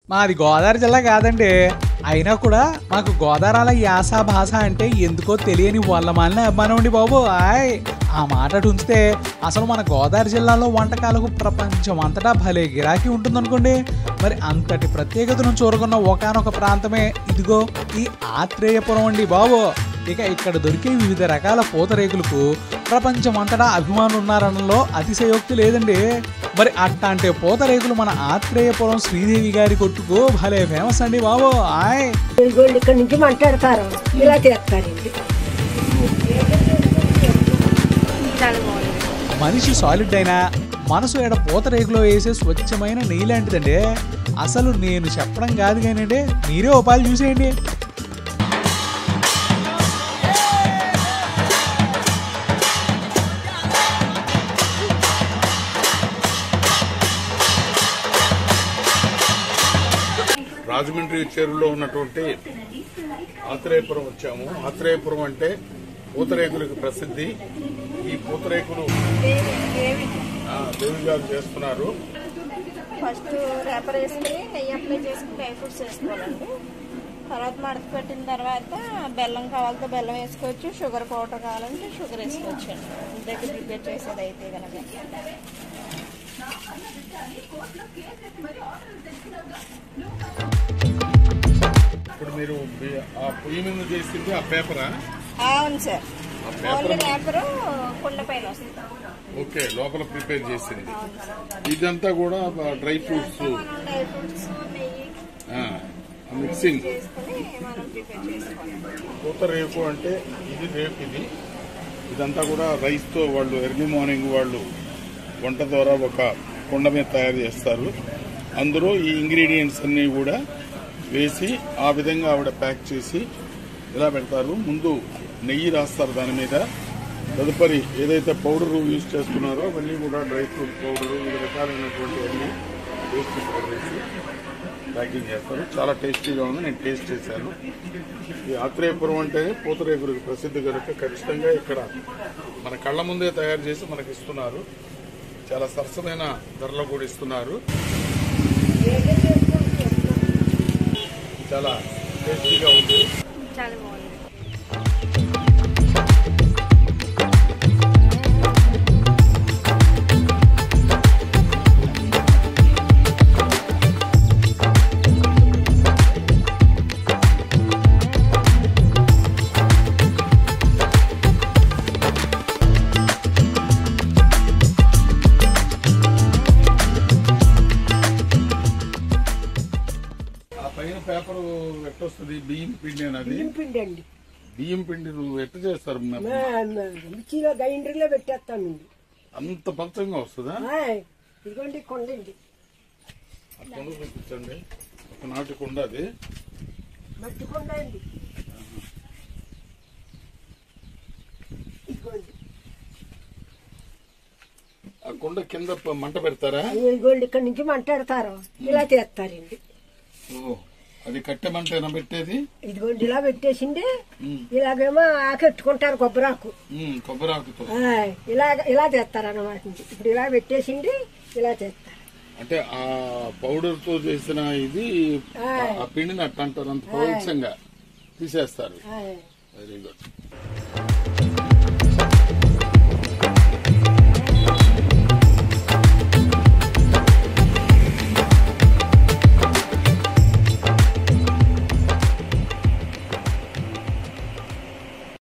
మాది గోదావరి జిల్లా కాదండి అయినా కూడా మాకు గోదావరాల యాస భాష అంటే ఎందుకో తెలియని వాళ్ళ మాలిన అభిమానం అండి బాబు ఆయ్ ఆ మాట అటు ఉంచితే అసలు మన గోదావరి జిల్లాలో వంటకాలకు ప్రపంచం అంతటా భలే గిరాకీ ఉంటుందనుకోండి మరి అంతటి ప్రత్యేకతను చూరగొన్న ఒకానొక ప్రాంతమే ఇదిగో ఈ ఆత్రేయపురం అండి బాబు ఇక ఇక్కడ దొరికే వివిధ రకాల పూతరేకులకు ప్రపంచం అంతటా అభిమానులు ఉన్నారనలో అతిశయోక్తి లేదండి మరి అట్టాంటి పూతరేకులు మన ఆత్రేయపురం శ్రీదేవి గారి కొట్టుకు భలే ఫేమస్ అండి బాబు ఆయ్ ఇదిగోండి ఇక్కడ నుంచి మాట్లాడతారు ఇలా చేస్తారండి మనిషి సాలిడ్ అయినా మనసు ఎడ పూతరేకులో వేసే స్వచ్ఛమైన నెయ్యి లాంటిదండి అసలు నేను చెప్పడం కాదు కానండి మీరే ఉపాయాలు చూసేయండి రాజమండ్రి చెరువులో ఉన్నటువంటి ఆత్రేయపురం వచ్చాము ఆత్రేయపురం అంటే పూతరేకులకు ప్రసిద్ధి ఈ పూతరేకులు ఆ, దేవి గారు చేస్తున్నారు ఫస్ట్ రేపర్ వేసుకుని నెయ్యి అప్లై చేసుకుని డ్రై ఫ్రూట్స్ వేసుకోవాలండి తర్వాత మడత పెట్టిన తర్వాత బెల్లం కావాలంటే బెల్లం వేసుకోవచ్చు షుగర్ పౌడర్ కావాలంటే షుగర్ వేసుకోవచ్చు అండి దగ్గర ప్రిపేర్ చేసేది అయితే కనుక ఇప్పుడు మీరు మీ- ఆ పొయ్యి మీద చేసింది ఆ పేపరా అవును సార్ ఆ పేపర్ ఓన్లీ రేపరు కుండ పైన వస్తుంది ఓకే లోపల ప్రిపేర్ చేసింది అవును సార్ ఇదంతా కూడా డ్రై ఫ్రూట్స్ మనం డ్రై ఫ్రూట్స్ నెయ్యి మిక్సింగ్ చేసుకుని మనం ప్రిపేర్ చేసుకోవాలి పూత రేపు అంటే ఇది రేపు ఇది ఇదంతా కూడా రైస్ తో వాళ్ళు ఎర్లీ మార్నింగ్ వాళ్ళు వంట ద్వారా ఒక కుండ మీద తయారు చేస్తారు అందులో ఈ ఇంగ్రీడియంట్స్ అన్ని కూడా వేసి ఆ విధంగా ఆవిడ ప్యాక్ చేసి ఇలా పెడతారు ముందు నెయ్యి రాస్తారు దాని మీద తదుపరి ఏదైతే పౌడర్ యూజ్ చేస్తున్నారో అవన్నీ కూడా డ్రై ఫ్రూట్ పౌడర్ వివిధ రకాలైనటువంటి అన్ని వేస్ట్ వేసి ప్యాకింగ్ చేస్తారు చాలా టేస్టీగా ఉంది నేను టేస్ట్ చేశాను ఈ ఆత్రేయపురం అంటే పూతరేకులకు ప్రసిద్ధి కనుక ఖచ్చితంగా ఇక్కడ మన కళ్ళ ముందే తయారు చేసి మనకి ఇస్తున్నారు చాలా సరసమైన ధరలో కూడా ఇస్తున్నారు చాలా టేస్టీగా ఉంది చాలా బాగుంది ఆ పైన పేపర్ ఎట్టొస్తుంది బియ్యం పిండి అనేది బియ్యం పిండి అండి బియ్యం పిండి నువ్వు ఎట్ట చేస్తారు మ్యామ్? మా- మా మిక్సీలో గ్రైండర్లో పెట్టేస్తానండి అంత పలచంగా వస్తుందా ఆయ్, ఇదిగోండి కొండండి ఆ కొండ చూపించండి ఒక నాటి కొండ అది మట్టి కొండ అండి ఇదిగోండి ఆ కొండ కింద ప- మంట పెడతారా ఇదిగోండి ఇక్కడ నుంచి మాట్లాడతారు ఇలా చేస్తారండి ఓ అది కట్టె మంట పెట్టేది ఇదిగోండి ఇలా పెట్టేసిండి ఉమ్, ఇలాగేమో ఆకెట్టుకుంటారు కొబ్బరాకు ఉమ్, కొబ్బరాకుతో ఆయ్, ఇలా ఇలా చేస్తారు అన్నమాట ఇప్పుడు ఇలా పెట్టేసిండి ఇలా చేస్తారు అంటే ఆ పౌడర్ తో చేసిన ఇది ఆయ్. ఆ పిండిని అట్ట అంటారు అంత పౌరుషంగా తీసేస్తారు ఆయ్. Very good